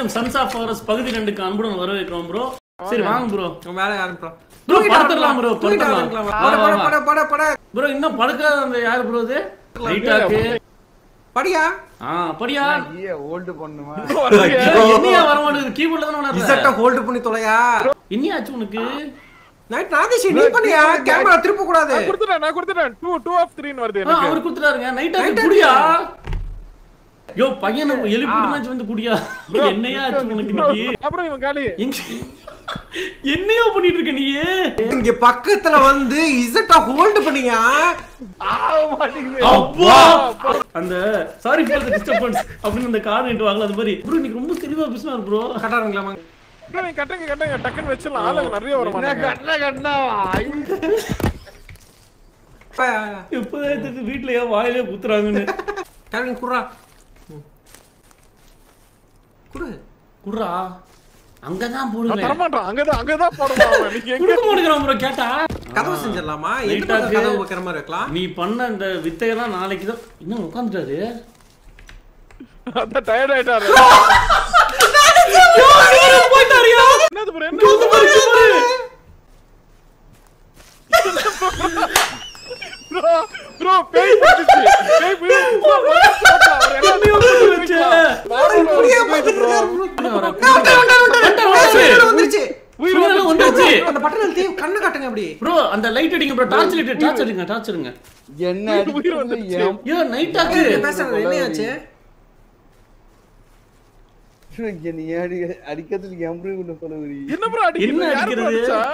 அனைவரையும் sons of forest பகுதி ரெண்டுக்கு அன்புடன் வரவேற்கிறோம் ப்ரோ சரி வாங்க ப்ரோ உன் வேலையை ஆரம்பிக்கிறோம் Bro, படுத்துடலாம் bro, தூங்கிட்டு படுத்துடலாம். ஆரம்பிக்கலாம். பட, பட, பட, பட, பட. ப்ரோ இன்னும் படுக்காத அந்த யாரு ப்ரோ இது லைட்டாக்கு படியா ஆ அப்படியா ஓல்டு பண்ணுமா என்னையா வர மாட்டேங்குது கீபோர்ட்ல தானே இசட்ட வர ஹோல்ட் பண்ணி தொலையா என்னையாச்சு உனக்கு நைட் நாதேஷ் நீ பண்ணியா கேமரா திருப்ப கூடாது கொடுத்துட்டேன் நான் கொடுத்துட்டேன் டூ டூ ஆஃப் த்ரீன்னு வருது ஆ, எனக்கு அவர் கொடுத்துட்டாருங்க நைட்டாக்கு Night குடியா யோ பையன் எழுப்பிட்டு வந்து குடியா என்னையா ஆச்சு உனக்கு இன்னைக்கு அப்புறம் இவன் காலி எங்க என்னையா பண்ணிட்டு இருக்க நீ இங்க பக்கத்துல வந்து இசட்ட ஹோல்ட் பண்ணியா அப்பா அந்த சாரி ஃபார் தி டிஸ்டர்பன்ஸ் அப்படின்னு அந்த கார் நிட்டு வாங்கல அது மாதிரி ப்ரோ இன்னைக்கு ரொம்ப தெளிவா பேசினார் ப்ரோ கட்டாருங்களாமா bro, நீங்க கட்டுங்க கட்டுங்க டக்குன்னு வச்சிடலாம் ஆளுங்க நிறைய வர என்ன மாட்டாங்க கட்டின கட்டினாவா எப்பதான் தெரிஞ்சு வீட்ல ஏன் வாயிலே குத்துறாங்கன்னு கேரளின் குர்ரா குடு குடுறா அங்கதான் நான் போடுங்க தரமாட்டான் அங்கதான் அங்கதான் போடணும் அவன். நீங்க எங்க குடுக்க மாட்டேங்கிறான் ப்ரோ கேட்டா கதவு செஞ்சிடலாமா எந்த Light பக்கம் ஆக்கு. கதவு வைக்கிற மாதிரி வைக்கலாம் நீ பண்ண இந்த வித்தையெல்லாம் நாளைக்கு தான் இன்னும் உட்காந்துட்டாரு அதான் டயர்ட் ஆயிட்டாரு போயிட்டாரியா என்னது bro என்ன ப்ரோ ப்ரோ பேய் பிடிச்சு பேய் பிடிச்சு அவர் என்ன புரிய மாட்டேங்குது வந்துருச்சு சூரியன் வந்துருச்சு அந்த பட்டன் அழுத்தி கண்ணு காட்டுங்க அப்படி ப்ரோ அந்த லைட் அடிங்க ப்ரோ டார்ச் லைட் டார்ச் அடிங்க டார்ச் அடிங்க என்ன உயிர் அடிக்கிறது வந்துருச்சு. என் ஐயோ நைட் ஆக்கு நீங்க பேசுறது என்னையாச்சு நீ அடி அடிக்கிறதுக்கு எம்பரி ஒண்ணு சொல்லுவீ என்ன ப்ரோ அடிக்கிறது என்ன யார் bro அடிக்கிறது? அடிச்சா?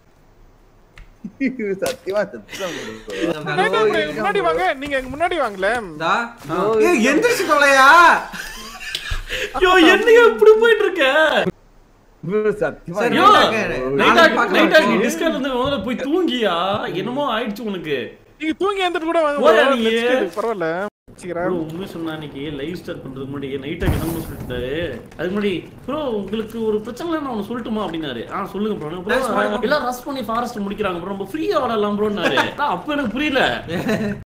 சத்தியமா சத்தியம் வேண்டாம் bro, எங்க முன்னாடி வாங்க நீங்க எங்க முன்னாடி வாங்கல இந்தா. ஏய், எந்திரிச்சு தொலையா ஐயோ என்னையோ இப்படி போயிட்டு இருக்க சத்தியமா சரி, ஐயோ நாளைக்கு நைட் ஆக்கு பார்க்கலாம். நைட் ஆக்கு டிஸ்கவுண்ட் வந்து முதல்ல போய் தூங்கியா என்னமோ ஆயிடுச்சு உனக்கு நீங்க தூங்கி எழுந்துட்டு கூட வாங்க போயா bro. நீ? Let's do it. பரவாயில்ல வச்சுக்கிறேன். ப்ரோ உண்மை சொன்னா அன்னைக்கு லைவ் ஸ்டார்ட் பண்றதுக்கு முன்னாடி நைட் ஆக்கி நம்ம சொல்லிட்டாரு அதுக்கு முன்னாடி ப்ரோ உங்களுக்கு ஒரு பிரச்சனை நான் ஒன்று சொல்லட்டுமா அப்படின்னாரு ஆ சொல்லுங்க ப்ரோ ப்ரோ எல்லாம் ரஷ் பண்ணி ஃபாரஸ்ட் முடிக்கிறாங்க ப்ரோ ரொம்ப ஃப்ரீயா விளையாடலாம் ப்ரோன்னாரு அப்ப எனக்கு புரியல